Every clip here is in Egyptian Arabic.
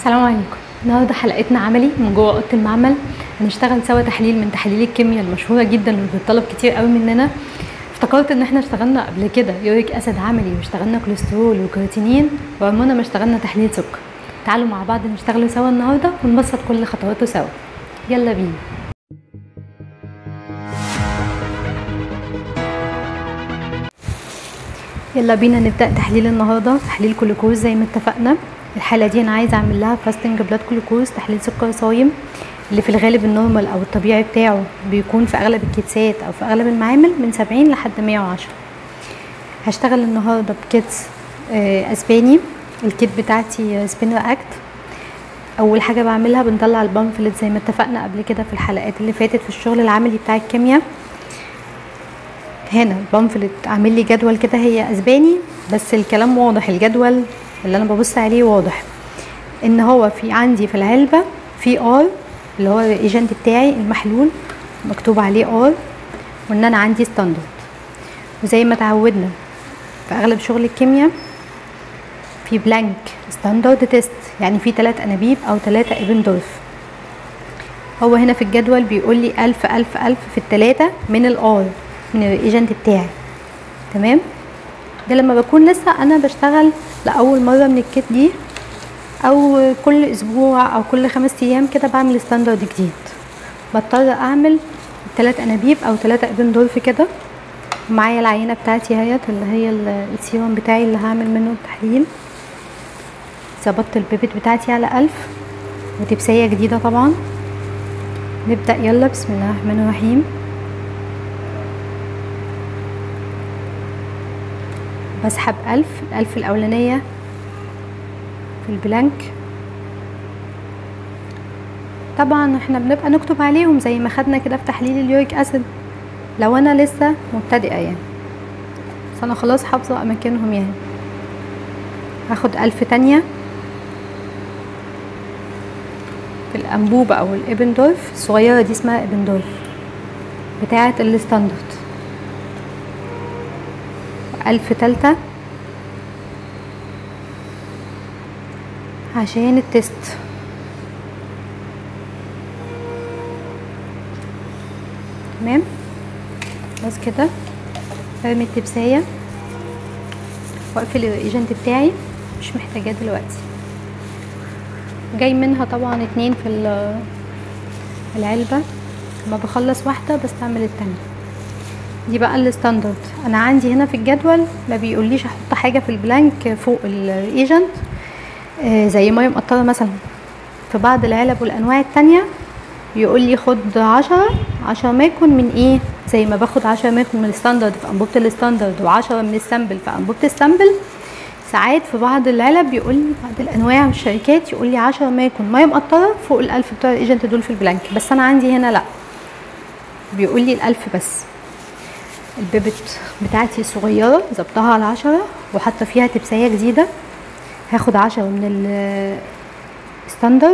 السلام عليكم النهارده حلقتنا عملي من جوه اوضه المعمل هنشتغل سوا تحليل من تحاليل الكيمياء المشهوره جدا واللي بتطلب كتير قوي مننا افتكرت ان احنا اشتغلنا قبل كده يوريك اسيد عملي واشتغلنا كوليسترول وكرياتينين وعمرنا ما اشتغلنا تحليل سكر تعالوا مع بعض نشتغلوا سوا النهارده ونبسط كل خطواته سوا يلا بينا يلا بينا نبدا تحليل النهارده تحليل جلوكوز زي ما اتفقنا الحاله دي انا عايزه اعمل لها فاستنج بلاد جلوكوز تحليل سكر صايم اللي في الغالب النورمال او الطبيعي بتاعه بيكون في اغلب الكيتسات او في اغلب المعامل من 70 لحد 110 هشتغل النهارده بكيتس آه اسباني الكيت بتاعتي سبين اكت اول حاجه بعملها بنطلع البامفلت زي ما اتفقنا قبل كده في الحلقات اللي فاتت في الشغل العملي بتاع الكيمياء هنا البامفلت عامل لي جدول كده هي اسباني بس الكلام واضح الجدول اللي انا ببص عليه واضح ان هو في عندي في العلبه في ار اللي هو الايجنت بتاعي المحلول مكتوب عليه ار وان انا عندي ستاندرد وزي ما اتعودنا في اغلب شغل الكيمياء في بلانك ستاندرد تيست يعني في ثلاث انابيب او ثلاثة ابندورف هو هنا في الجدول بيقول لي ألف ألف ألف في التلاتة من الار من الايجنت بتاعي تمام ده لما بكون لسه انا بشتغل لاول مره من الكيت دي او كل اسبوع او كل خمس ايام كده بعمل ستاندرد جديد بضطر اعمل ثلاث انابيب او ثلاثة ابن دولف كده معايا العينه بتاعتي اهيت اللي هي السيروم بتاعي اللي هعمل منه التحليل ظبطت البيبت بتاعتي على ألف وتبسية جديدة طبعا نبدأ يلا بسم الله الرحمن الرحيم بسحب ألف الألف الأولانية في البلانك طبعا احنا بنبقى نكتب عليهم زي ما خدنا كده في تحليل اليوريك أسيد لو أنا لسه مبتدئة يعني بس أنا خلاص حافظة أماكنهم يعني هاخد ألف تانية في الأنبوبة أو الإبندورف الصغيرة دي اسمها إبندورف بتاعة الستاندرد ألف تالتة عشان التست تمام بس كده برمي التبساية واقفل الايجنت بتاعي مش محتاجاه دلوقتي جاي منها طبعا اتنين في العلبة لما بخلص واحدة بستعمل التانية دي بقى الستاندرد انا عندي هنا في الجدول ما بيقوليش احط حاجه في البلانك فوق الايجنت آه زي ميه مقطره مثلا في بعض العلب والانواع التانية يقول لي خد عشرة عشرة ماكن من ايه زي ما باخد عشرة ماكن من الستاندرد في انبوبه الستاندرد وعشرة من السامبل في انبوبه السامبل ساعات في بعض العلب بيقول لي بعض الانواع من الشركات يقول لي عشرة ماكن ميه مقطره فوق الالف بتوع الايجنت دول في البلانك بس انا عندي هنا لا بيقول لي الالف بس البيبت بتاعتي صغيرة ظبطها على عشرة وحاطة فيها تبساية جديدة هاخد عشرة من الستاندرد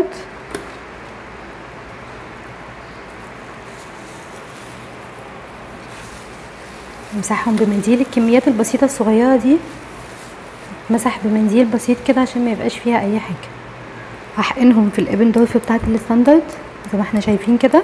امسحهم بمنديل الكميات البسيطة الصغيرة دي مسح بمنديل بسيط كده عشان ما يبقاش فيها اي حاجة هحقنهم في الابن دورف بتاعت الستاندرد زي ما احنا شايفين كده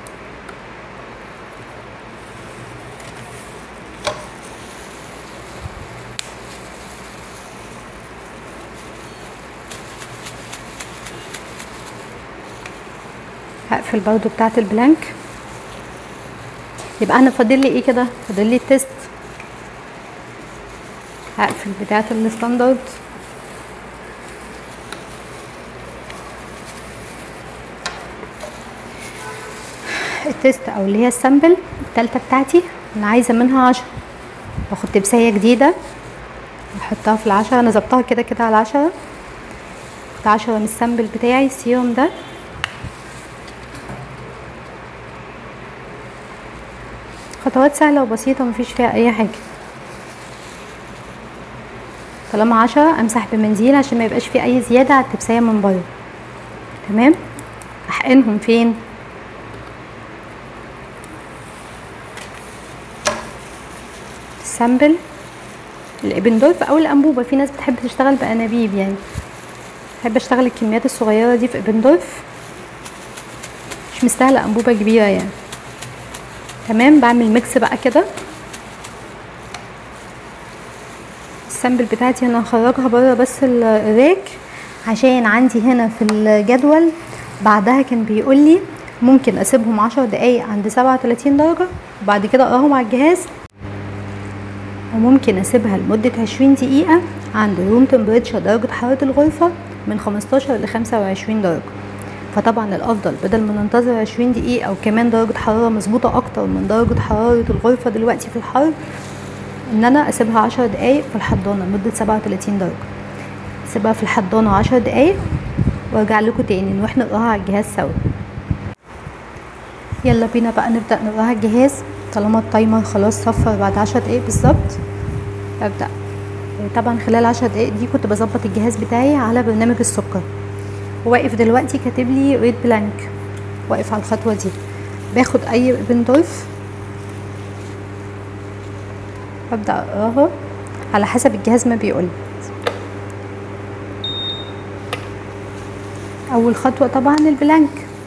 هقفل برضو بتاعت البلانك يبقى انا فاضل لي ايه كده فاضل لي التست هقفل بتاعت الستاندرد التست او اللي هي السامبل التالتة بتاعتي انا عايزة منها عشرة باخد تبساية جديدة احطها في العشرة انا ظبطها كده كده على العشرة عشرة من السامبل بتاعي السيروم ده خطوات سهلة وبسيطة مفيش فيها أي حاجة طالما عشرة أمسح بمنديل عشان ما يبقاش فيه أي زيادة على التبساية من بره تمام أحقنهم فين السامبل الابندورف او الانبوبه في ناس بتحب تشتغل بانابيب يعني بحب اشتغل الكميات الصغيره دي في ابندورف مش مستاهله انبوبه كبيره يعني تمام بعمل ميكس بقى كده السامبل بتاعتي انا هخرجها بره بس الراك عشان عندي هنا في الجدول بعدها كان بيقول لي ممكن اسيبهم عشر دقايق عند سبعة وتلاتين درجة وبعد كده اقراهم على الجهاز وممكن اسيبها لمدة عشرين دقيقة عند روم تمبريتشر درجة حرارة الغرفة من خمستاشر لخمسة وعشرين درجة فطبعا الافضل بدل ما ننتظر عشرين دقيقة او كمان درجة حرارة مظبوطة اكتر من درجة حرارة الغرفة دلوقتي في الحر ان انا اسيبها عشر دقايق في الحضانة لمدة سبعة وتلاتين درجة اسيبها في الحضانة عشر دقايق وارجع لكم تاني نروح نقراها على الجهاز سوا يلا بينا بقى نبدأ نقراها على الجهاز طالما التايمر خلاص صفر بعد عشر دقايق بالظبط ابدأ طبعا خلال عشر دقايق دي كنت بظبط الجهاز بتاعي على برنامج السكر واقف دلوقتي كاتب لي ريد بلانك واقف على الخطوة دي باخد اي ابندورف ببدأ اقراها على حسب الجهاز ما بيقول اول خطوة طبعا البلانك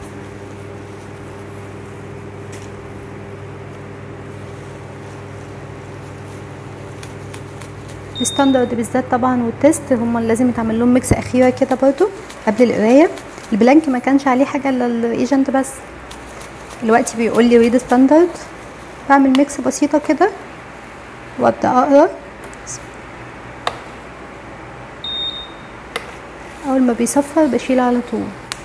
الستاندرد بالذات طبعا والتيست هما اللي لازم يتعمل لهم ميكس اخيره كده برضو قبل القرايه البلانك ما كانش عليه حاجه الا الايجنت بس دلوقتي بيقول لي ريد ستاندرد بعمل ميكس بسيطه كده وابدا اقرا اول ما بيصفر بشيل على طول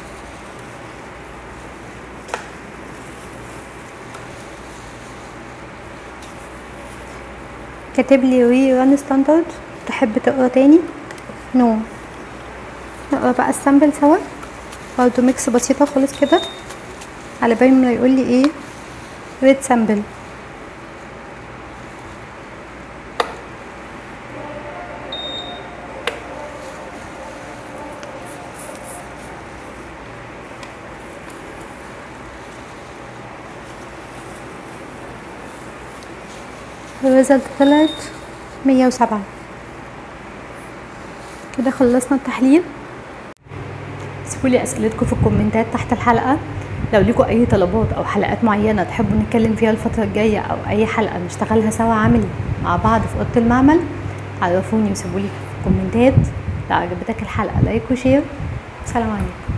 كاتب لي ري ران ستاندرد تحب تقرا تاني نو نقرا بقى السامبل سوا برضه ميكس بسيطة خالص كده على بال ما يقول لي ايه ريد سامبل الريزلت طلعت مية وسبعة كده خلصنا التحليل سيبولي اسئلتكم في الكومنتات تحت الحلقة لو ليكوا اي طلبات او حلقات معينة تحبوا نتكلم فيها الفترة الجاية او اي حلقة نشتغلها سوا عملي مع بعض في اوضة المعمل عرفوني وسيبولي في الكومنتات لو عجبتك الحلقة لايك وشير سلام عليكم